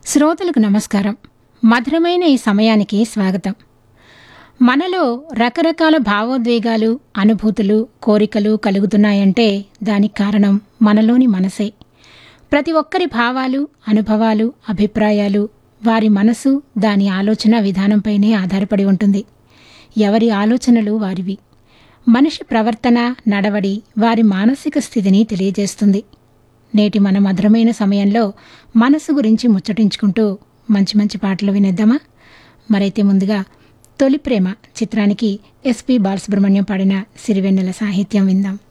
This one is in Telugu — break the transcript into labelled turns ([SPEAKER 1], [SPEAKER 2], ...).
[SPEAKER 1] శ్రోతలకు నమస్కారం మధురమైన ఈ సమయానికి స్వాగతం మనలో రకరకాల భావోద్వేగాలు అనుభూతులు కోరికలు కలుగుతున్నాయంటే దానికి కారణం మనలోని మనసే ప్రతి ఒక్కరి భావాలు అనుభవాలు అభిప్రాయాలు వారి మనసు దాని ఆలోచన విధానంపైనే ఆధారపడి ఉంటుంది ఎవరి ఆలోచనలు వారివి మనిషి ప్రవర్తన నడవడి వారి మానసిక స్థితిని తెలియజేస్తుంది నేటి మన మధురమైన సమయంలో మనసు గురించి ముచ్చటించుకుంటూ మంచి మంచి పాటలు వినేద్దామా మరైతే ముందుగా తొలి ప్రేమ చిత్రానికి ఎస్పి బాలసుబ్రహ్మణ్యం పాడిన సిరివెన్నెల సాహిత్యం విందాం